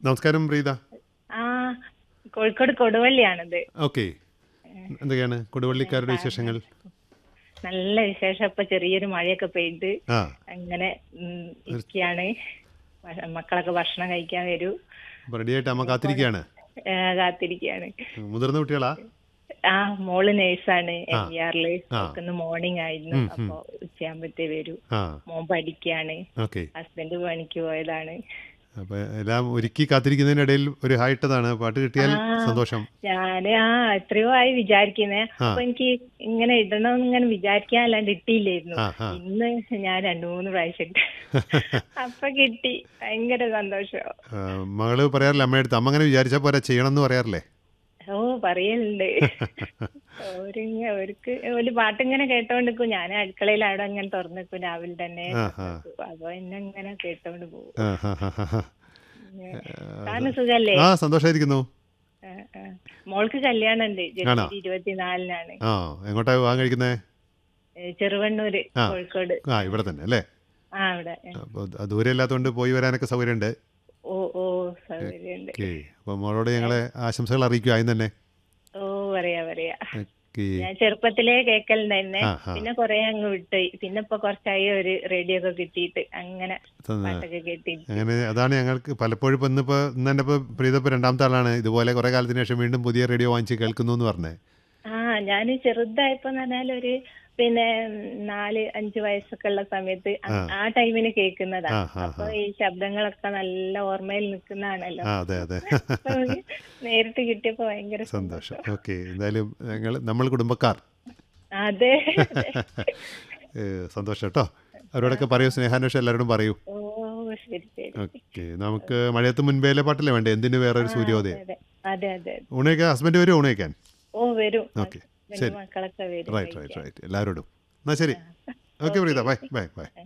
നമസ്കാരം പ്രീത ആ കോഴിക്കോട് കൊടുവള്ളിയാണിത് ഓക്കെ എന്തൊക്കെയാണ് കൊടുവള്ളിക്കാരുടെ വിശേഷങ്ങൾ നല്ല വിശേഷം ഇപ്പൊ ചെറിയൊരു മഴയൊക്കെ പെയ്ത് ആ അങ്ങനെ ഉം, ഇരിക്കുകയാണ് ഭ- മക്കളൊക്കെ ഭക്ഷണം കഴിക്കാൻ വരൂ അപ്പോൾ റെഡിയായിട്ട് അമ്മ കാത്തിരിക്കുകയാണ് ഏ, കാത്തിരിക്കുകയാണ് മുതിർന്ന കുട്ടികളാ ആ മോള് നേഴ്സാണ് എം വി ആറില് ആ. ഇന്ന് മോർണിംഗ് ആയിരുന്നു അപ്പൊ ഉച്ചയാകുമ്പത്തേ വരൂ ആ മോൻ പഠിക്കാണ് ഓക്കെ ഹസ്ബൻഡ് പണിക്ക് പോയതാണ് അപ്പോൾ എല്ലാം ഒരുക്കി കാത്തിരിക്കുന്നതിനിടയിൽ ഒരു ഹായിട്ടതാണ് പാട്ട് കിട്ടിയാൽ സന്തോഷം ഞാന് ആ എത്രയോ ആയി വിചാരിക്കുന്നേ അപ്പൊ എനിക്ക് ഇങ്ങനെ ഇടണം ഇങ്ങനെ വിചാരിക്കാൻ അല്ലാണ്ട് ഇട്ടില്ലായിരുന്നു ആ ആ ഇന്ന് ഞാൻ രണ്ടു മൂന്ന് പ്രാവശ്യം ഇട്ട് അപ്പൊ കിട്ടി ഭയങ്കര സന്തോഷം ആ, മകള് പറയാറില്ല അമ്മയടുത്ത് അമ്മ അങ്ങനെ വിചാരിച്ചാൽ പോരാ ചെയ്യണം എന്ന് പറയാറില്ലേ ഓ പറയലുണ്ട് ഓരിങ്ങ അവർക്ക് ഒരു പാട്ടിങ്ങനെ കേട്ടോണ്ടിരിക്കും ഞാൻ അടുക്കളയിൽ അവിടെ അങ്ങനെ തുറന്നിക്കും രാവിലെ തന്നെ ആ ആ അപ്പൊ എന്നെ ഇങ്ങനെ കേട്ടോണ്ട് പോകും ആ, ആ, ആ, ആ. കാരണം സുഖല്ലേ ആ സന്തോഷമായിരിക്കുന്നു ആ, ആ. മോൾക്ക് കല്യാണം ഉണ്ട് ആണോ? ജനുവരി ഇരുപത്തിനാലിനാണ് ആ എങ്ങോട്ടാ പോകാൻ കഴിക്കുന്നത് ഏ, ചെറുവണ്ണൂര് ആ. കോഴിക്കോട് ആ ഇവിടെ തന്നെ അല്ലേ ആ അവിടെ അപ്പോൾ ദൂരെ ഇല്ലാത്തതുകൊണ്ട് പോയി വരാനൊക്കെ സൗകര്യമുണ്ട് ഓ ഓ സൗകര്യമുണ്ട് ഓക്കെ അപ്പോൾ മോളോട് ഞങ്ങളെ ആശംസകൾ അറിയിക്കുക ആദ്യം തന്നെ ഓ പറയാ പറയാ ഓക്കെ ഞാൻ ചെറുപ്പത്തിലേ കേക്കലുണ്ടായിരുന്നെ ആ, ആ. പിന്നെ കൊറേ അങ്ങ് വിട്ട് പിന്നെ ഇപ്പൊ കുറച്ചായി ഒരു റേഡിയോ ഒക്കെ കിട്ടിയിട്ട് അങ്ങനെ തന്നെ. പാട്ടൊക്കെ കേട്ടിട്ട് അങ്ങനെ അതാണ് ഞങ്ങൾക്ക് പലപ്പോഴും ഇപ്പം ഇന്നിപ്പോൾ ഇന്ന് തന്നെ ഇപ്പോൾ പ്രീതപ്പോൾ രണ്ടാമത്തെ ആളാണ് ഇതുപോലെ കുറേ കാലത്തിന് ശേഷം വീണ്ടും പുതിയ റേഡിയോ വാങ്ങിച്ച് കേൾക്കുന്നു എന്ന് പറഞ്ഞേ ആ ഞാൻ ചെറുതായപ്പോ പറഞ്ഞാൽ ഒരു പിന്നെ നാല് അഞ്ച് വയസ്സൊക്കെ ഉള്ള സമയത്ത് അ- ആ ടൈമിന് കേൾക്കുന്നതാ ആ, ആ, അപ്പൊ ഈ ശബ്ദങ്ങളൊക്കെ നല്ല ഓർമ്മയിൽ നിൽക്കുന്നതാണല്ലോ ആ അതെ അതെ അപ്പൊ നേരിട്ട് കിട്ടിയപ്പോ ഭയങ്കര സന്തോഷം ഓക്കെ എന്തായാലും ഞങ്ങൾ നമ്മൾ കുടുംബക്കാർ അതെ ഏ, സന്തോഷം കേട്ടോ അവരോടൊക്കെ പറയൂ സ്നേഹാന്വേഷണം എല്ലാവരോടും പറയൂ ഓ ശരി ശരി ഓക്കെ നമുക്ക് മഴയത്ത് മുൻപേലെ പാട്ടല്ലേ വേണ്ടേ എന്തിനു വേറെ ഒരു സൂര്യോദയം അതെ അതെ അതെ ഊണയ്ക്കാൻ ഹസ്ബൻഡ് വരും ഊണയ്ക്കാൻ ഓ വരും ഓക്കെ രണ്ട് മക്കളൊക്കെ വരും റൈറ്റ് റൈറ്റ് റൈറ്റ് എല്ലാവരോടും എന്നാൽ ശരി okay Preetha bye bye by